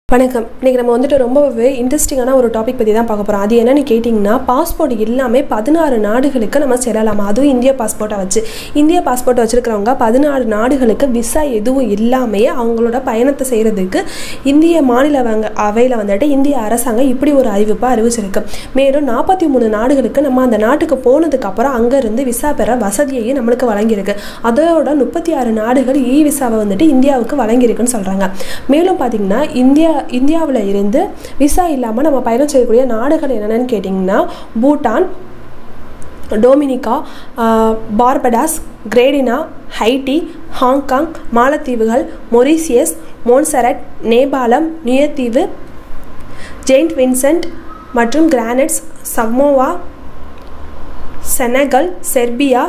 வணக்கம் இன்றைக்கி நம்ம வந்துட்டு ரொம்பவே இன்ட்ரெஸ்டிங்கான ஒரு டாபிக் பற்றி தான் பார்க்க போகிறோம் அது என்னன்னு கேட்டிங்கன்னா பாஸ்போர்ட் இல்லாமல் பதினாறு நாடுகளுக்கு நம்ம செல்லலாமா அதுவும் இந்திய பாஸ்போர்ட்டை வச்சு இந்திய பாஸ்போர்ட்டை வச்சுருக்கிறவங்க பதினாறு நாடுகளுக்கு விசா எதுவும் இல்லாமையே அவங்களோட பயணத்தை செய்கிறதுக்கு இந்திய மாநில வங்க அவையில் வந்துட்டு இந்திய அரசாங்கம் இப்படி ஒரு அறிவிப்பை அறிவிச்சிருக்கு மேலும் நாற்பத்தி மூணு நாடுகளுக்கு நம்ம அந்த நாட்டுக்கு போனதுக்கப்புறம் அங்கேருந்து விசா பெற வசதியையும் நம்மளுக்கு வழங்கியிருக்கு அதோட முப்பத்தி ஆறு நாடுகள் இ விசாவை வந்துட்டு இந்தியாவுக்கு வழங்கியிருக்குன்னு சொல்கிறாங்க மேலும் பார்த்திங்கன்னா இந்தியா இந்தியாவில் இருந்து விசா இல்லாமல் நம்ம பயணம் செய்யக்கூடிய நாடுகள் என்னென்னு கேட்டிங்கன்னா Bhutan Dominica Barbados Grenada Haiti Hong Kong மாலத்தீவுகள் மொரீசியஸ் மோன்சரட் நேபாளம் நியத்தீவு ஜெயின்ட் வின்சென்ட் மற்றும் Grenadines Samoa Senegal Serbia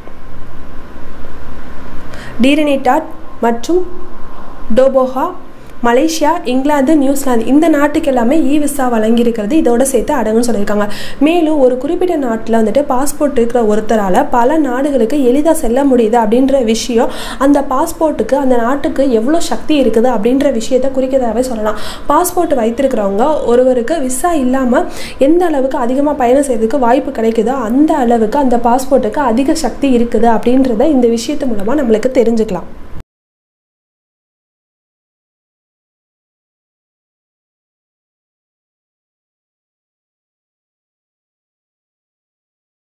Trinidad மற்றும் டோபோஹா மலேசியா இங்கிலாந்து நியூசிலாந்து இந்த நாட்டுக்கு எல்லாமே இ விசா வழங்கியிருக்கிறது இதோட சேர்த்து அடங்குன்னு சொல்லியிருக்காங்க மேலும் ஒரு குறிப்பிட்ட நாட்டில் வந்துட்டு பாஸ்போர்ட் இருக்கிற ஒருத்தரால் பல நாடுகளுக்கு எளிதாக செல்ல முடியுது அப்படின்ற விஷயம் அந்த பாஸ்போர்ட்டுக்கு அந்த நாட்டுக்கு எவ்வளோ சக்தி இருக்குது அப்படின்ற விஷயத்த குறிக்கிறதாவே சொல்லலாம் பாஸ்போர்ட் வைத்திருக்கிறவங்க ஒருவருக்கு விசா இல்லாமல் எந்த அளவுக்கு அதிகமாக பயணம் செய்யறதுக்கு வாய்ப்பு கிடைக்குதோ அந்த அளவுக்கு அந்த பாஸ்போர்ட்டுக்கு அதிக சக்தி இருக்குது அப்படின்றத இந்த விஷயத்து மூலமாக நம்மளுக்கு தெரிஞ்சுக்கலாம்